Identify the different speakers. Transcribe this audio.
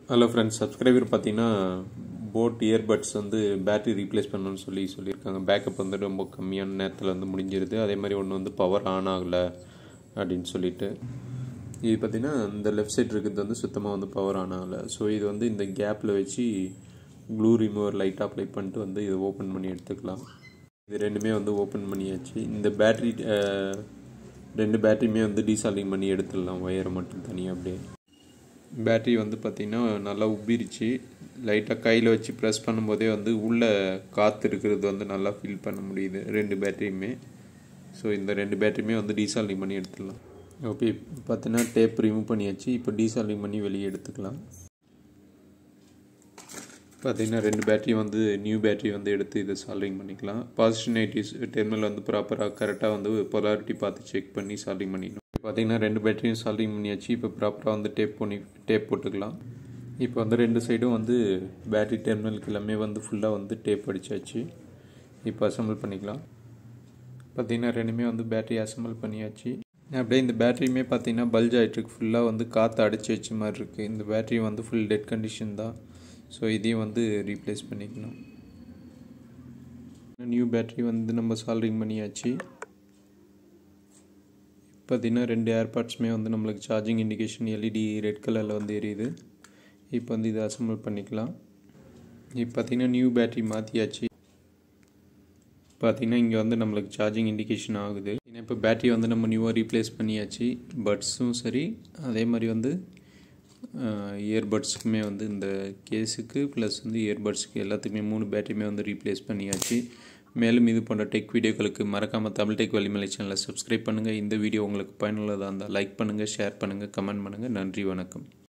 Speaker 1: hello friends subscriber பார்த்தீங்கன்னா boat earbuds வந்து battery replace பண்ணணும்னு சொல்லி சொல்லியிருக்காங்க பேக்கப் வந்து ரொம்ப கம்மியான நேரத்தில் வந்து முடிஞ்சிருது அதே மாதிரி ஒன்று வந்து பவர் ஆன் ஆகலை அப்படின்னு சொல்லிட்டு இது பார்த்தீங்கன்னா இந்த லெஃப்ட் சைடு இருக்கிறது வந்து சுத்தமாக வந்து பவர் ஆன் ஆகலை ஸோ இது வந்து இந்த கேப்பில் வச்சு க்ளூ ரிமூவர் லைட்டாக அப்ளை பண்ணிட்டு வந்து இதை ஓப்பன் பண்ணி எடுத்துக்கலாம் இது ரெண்டுமே வந்து ஓப்பன் பண்ணியாச்சு இந்த பேட்டரி ரெண்டு பேட்டரியுமே வந்து டீசால்டிங் பண்ணி எடுத்துடலாம் ஒயரை மட்டும் தனியாக அப்படியே பேட்டரி வந்து பார்த்திங்கன்னா நல்லா உப்பிருச்சு லைட்டாக கையில் வச்சு ப்ரெஸ் பண்ணும்போதே வந்து உள்ளே காற்று இருக்கிறது வந்து நல்லா ஃபீல் பண்ண முடியுது ரெண்டு பேட்டரியுமே ஸோ இந்த ரெண்டு பேட்டரியுமே வந்து டீசால்டிங் பண்ணி எடுத்துடலாம் ஓகே பார்த்தீங்கன்னா டேப் ரிமூவ் பண்ணியாச்சு இப்போ டீசால்டிங் பண்ணி வெளியே எடுத்துக்கலாம் பார்த்தீங்கன்னா ரெண்டு பேட்டரி வந்து நியூ பேட்டரி வந்து எடுத்து இதை சால்விங் பண்ணிக்கலாம் பாசிட்டிவ் நெகட்டிவ்ஸ் டெர்மினல் வந்து ப்ராப்பராக கரெக்டாக வந்து பொலாரிட்டி பார்த்து செக் பண்ணி சால்விங் பண்ணிடணும் பார்த்தீங்கன்னா ரெண்டு பேட்டரியும் சால்விங் பண்ணியாச்சு இப்போ ப்ராப்பராக வந்து டேப் பண்ணி டேப் போட்டுக்கலாம் இப்போ வந்து ரெண்டு சைடும் வந்து பேட்டரி டெர்மினலுக்கு எல்லாமே வந்து ஃபுல்லாக வந்து டேப் அடித்தாச்சு இப்போ அசம்பிள் பண்ணிக்கலாம் பார்த்தீங்கன்னா ரெண்டுமே வந்து பேட்டரி அசம்பிள் பண்ணியாச்சு அப்படியே இந்த பேட்டரியுமே பார்த்தீங்கன்னா பல்ஜ் ஆகிட்டுருக்கு ஃபுல்லாக வந்து காற்று அடிச்சு வச்ச மாதிரி இருக்குது இந்த பேட்டரி வந்து ஃபுல் டெட் கண்டிஷன் தான் ஸோ இதையும் வந்து ரீப்ளேஸ் பண்ணிக்கணும் நியூ பேட்டரி வந்து நம்ம சால்விங் பண்ணியாச்சு பார்த்தீங்கன்னா ரெண்டு ஏர்பாட்ஸுமே வந்து நம்மளுக்கு சார்ஜிங் இண்டிகேஷன் எல்இடி ரெட் கலரில் வந்து எரியுது இப்போ வந்து இதை அசம்பிள் பண்ணிக்கலாம் இப்போ பார்த்தீங்கன்னா நியூ பேட்டரி மாற்றியாச்சு பார்த்தீங்கன்னா இங்கே வந்து நம்மளுக்கு சார்ஜிங் இண்டிகேஷன் ஆகுது ஏன்னா இப்போ பேட்டரி வந்து நம்ம நியூவாக ரீப்ளேஸ் பண்ணியாச்சு பட்ஸும் சரி அதே மாதிரி வந்து இயர்பட்ஸுக்குமே வந்து இந்த கேஸுக்கு ப்ளஸ் வந்து இயர்பட்ஸுக்கு எல்லாத்துக்குமே மூணு பேட்டரியுமே வந்து ரீப்ளேஸ் பண்ணியாச்சு மேலும் இது போன்ற டெக் வீடியோக்களுக்கு மறக்காமல் தமிழ் டெக் வலிமலை சேனலை சப்ஸ்கிரைப் பண்ணுங்கள் இந்த வீடியோ உங்களுக்கு பயனுள்ளதாக இருந்தால் லைக் பண்ணுங்கள் ஷேர் பண்ணுங்கள் கமெண்ட் பண்ணுங்கள் நன்றி வணக்கம்